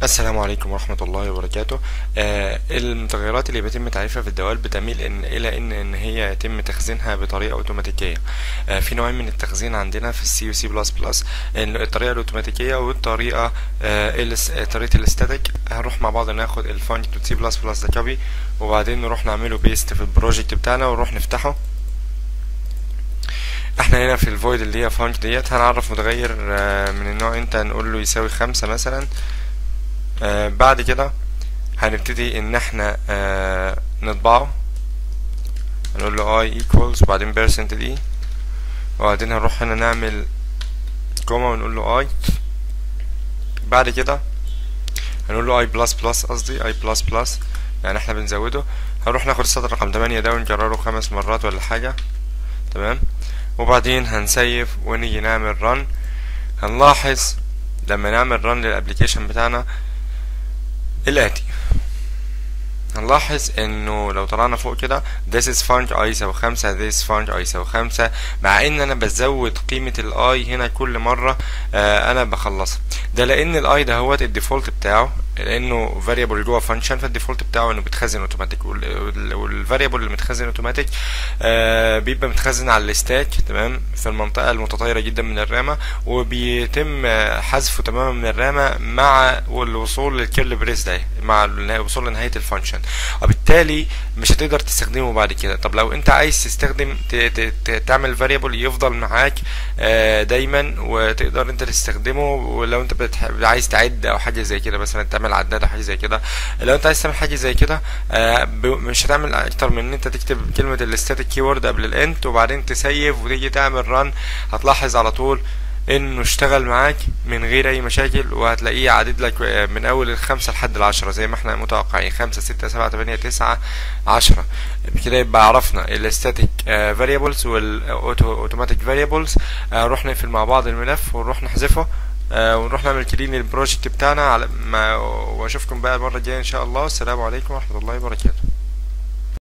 السلام عليكم ورحمة الله وبركاته آه المتغيرات اللي بيتم تعريفها في الدوال بتميل إن إلى إن إن هي يتم تخزينها بطريقة أوتوماتيكية آه في نوعين من التخزين عندنا في السي وسي بلس بلس الطريقة الأوتوماتيكية والطريقة آه الس- طريقة الاستاتيك هنروح مع بعض ناخد الفانكشن سي بلس بلس ده كوبي وبعدين نروح نعمله بيست في البروجكت بتاعنا ونروح نفتحه احنا هنا في الفويد اللي هي فانك ديت هنعرف متغير آه، من النوع انت نقول له يساوي خمسة مثلا آه بعد كده هنبتدي ان احنا آه نطبعه هنقول له i equals وبعدين percent d وبعدين هنروح هنا نعمل كوما ونقول له i بعد كده هنقول له i plus plus قصدي i plus plus يعني احنا بنزوده هنروح ناخد السطر رقم 8 ده ونكرره خمس مرات ولا حاجة تمام وبعدين هنسيف ونيجي نعمل run هنلاحظ لما نعمل run للابليكيشن بتاعنا الآتي هنلاحظ انه لو طلعنا فوق كده this is func i يساوي خمسة this func i يساوي خمسة مع ان انا بزود قيمة الاي هنا كل مرة آه انا بخلصها ده لان الاي ده هو الديفولت بتاعه لانه variable جوه function فالديفولت بتاعه انه بيتخزن اوتوماتيك والفاريبل اللي متخزن اوتوماتيك آه بيبقى متخزن على الستاك تمام في المنطقة المتطايرة جدا من الرامة وبيتم آه، حذفه تماما من الرامة مع الوصول للكيرل بريس ده مع الوصول لنهاية الفانكشن وبالتالي مش هتقدر تستخدمه بعد كده طب لو انت عايز تستخدم ت- ت- ت- تعمل فاريبل يفضل معاك آه، دايما وتقدر انت تستخدمه ولو انت بتح- عايز تعد او حاجه زي كده مثلا تعمل عداد او حاجه زي كده لو انت عايز تعمل حاجه زي كده آه، ب- مش هتعمل اكتر من ان انت تكتب كلمه الستاتيك كيورد قبل الانت وبعدين تسيف وتيجي تعمل ران هتلاحظ على طول انه اشتغل معاك من غير اي مشاكل وهتلاقيه عدد لك آه، من اول الخمسة لحد العشرة زي ما احنا متوقعين خمسة ستة سبعة تمانية تسعة عشرة بكده يبقى عرفنا الستاتيك فاريبلز والاوتوماتيك فاريبلز نروح نقفل مع بعض الملف ونروح نحذفه آه، ونروح نعمل كلين للبروجكت بتاعنا على ما واشوفكم بقى المرة الجاية ان شاء الله والسلام عليكم ورحمة الله وبركاته